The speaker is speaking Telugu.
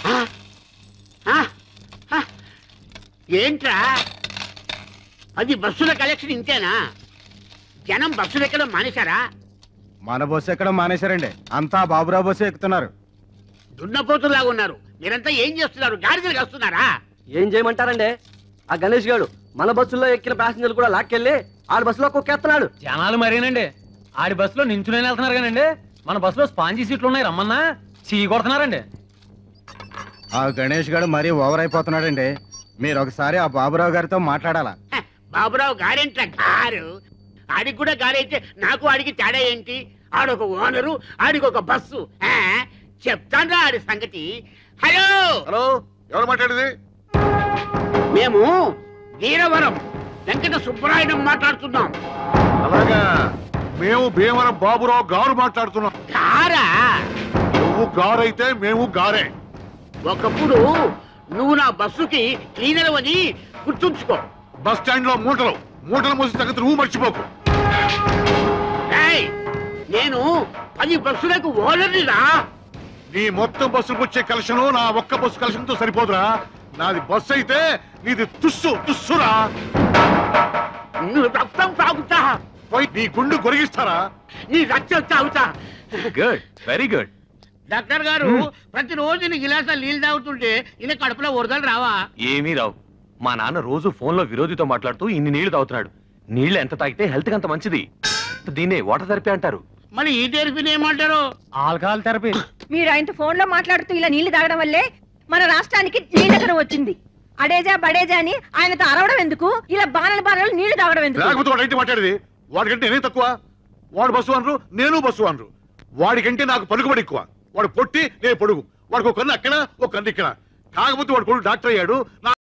ఆ? ఆ? ఆ? ఏంట్రా అది బస్సుల కలెక్షన్ ఇంతేనా జనం బస్సులు ఎక్కడం మానేశారా మన బస్సు ఎక్కడ మానేశారండి అంతా బాబురావు బస్సు ఎక్కుతున్నారు దున్నపోతులాగా ఉన్నారు మీరంతా ఏం చేస్తున్నారు గాడిదలు వస్తున్నారా ఏం చేయమంటారండి ఆ గణేష్ గారు మన బస్సులో ఎక్కిన ప్యాసింజర్లు కూడా లాక్కెళ్ళి ఆడ బస్సులో కుక్కేస్తున్నాడు జనాలు మరేనండి ఆడి బస్సులో నించునే వెళ్తున్నారు కానండి మన బస్సులో స్పాంజీ సీట్లు ఉన్నాయి రమ్మన్నా చీ కొడుతున్నారండి ఆ గణేష్ గారు మరీ ఓవర్ అయిపోతున్నాడండి మీరు ఒకసారి ఆ బాబురావు గారితో మాట్లాడాలా హ, బాబురావు గారేంట్రా గారు ఆడికి కూడా గారైతే నాకు ఆడికి తేడా ఏంటి ఆడొక ఓనరు ఆడికి ఒక బస్సు ఆ, చెప్తాన్రా ఆడి సంగతి హలో హలో ఎవరు మాట్లాడేది మేము వీరవరం వెంకట సుబ్బరాయణం మాట్లాడుతున్నాం అలాగా మేము భీమవరం బాబురావు గారు మాట్లాడుతున్నాం గారా నువ్వు గారైతే మేము గారే ఒకప్పుడు నువ్వు నా బస్సుకి క్లీనర్ అని గుర్తుంచుకో బస్ స్టాండ్ లో మూటలు మూటలు మోసి తగ్గదు నువ్వు మర్చిపోకు ఏయ్, నేను పది బస్సులకు ఓనర్నిరా నీ మొత్తం బస్సులకు వచ్చే కలెక్షన్ నా ఒక్క బస్సు కలెక్షన్ తో సరిపోదురా నాది బస్సు అయితే నీది తుస్సు తుస్సురా నువ్వు రక్తం తాగుతా పోయి నీ గుండు గొరిగిస్తారా నీ రక్తం తాగుతా గుడ్ వెరీ గుడ్ డాక్టర్ గారు ప్రతిరోజు నీ గిలాస నీళ్ళు తాగుతుంటే ఈయన కడుపులో వరదలు రావా ఏమీ రావు మా నాన్న రోజు ఫోన్లో విరోధితో మాట్లాడుతూ ఇన్ని నీళ్లు తాగుతున్నాడు నీళ్లు ఎంత తాగితే హెల్త్ అంత మంచిది దీన్నే వాటర్ థెరపీ అంటారు మరి ఈ తెరిపిని ఏమంటారు ఆల్కహాల్ థెరపీ మీరు ఆయనతో ఫోన్ లో మాట్లాడుతూ ఇలా నీళ్లు తాగడం వల్లే మన రాష్ట్రానికి నీళ్ళకరం వచ్చింది అడేజా బడేజా అని ఆయనతో అరవడం ఎందుకు ఇలా బాణల బాణలు నీళ్లు తాగడం ఎందుకు లేకపోతే వాడు అయితే మాట్లాడేది వాడికంటే నేనే తక్కువ వాడు బస్సు అనరు నేను బస్సు అనరు వాడికంటే నాకు పలుకుబడి ఎక్కువ వాడు పొట్టి నేను పొడుగు వాడికి ఒక కన్ను అక్కడ ఒక కన్ను ఇక్కడ కాకపోతే వాడు కొడుకు డాక్టర్ అయ్యాడు నా